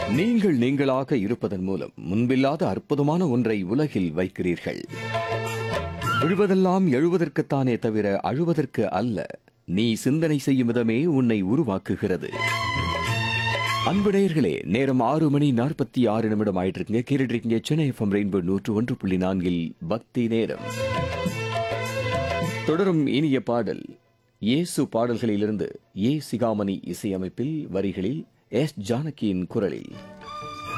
நீங்கள் நீங்களாக இருப்பதன் மூலம் முன்பில்லாத அற்புதமான ஒன்றை உலகில் வைக்கிறீர்கள் விழுவதெல்லாம் எழுவதற்குத்தானே தவிர அழுவதற்கு அல்ல நீ சிந்தனை செய்யும் விதமே உன்னை உருவாக்குகிறது அன்பு நேயர்களே நேரம் ஆறு மணி நாற்பத்தி ஆறு நிமிடம் ஆயிட்டு இருக்குங்க கேட்டுட்டு இருக்கீங்க சென்னை எஃப்எம் ரெயின்போ நூற்று ஒன்று புள்ளி நான்கில் பக்தி நேரம் தொடரும் இனிய பாடல் இயேசு பாடல்களிலிருந்து ஏ சிகாமணி இசையமைப்பில் வரிகளில் எஸ் ஜானகியின் குரலில்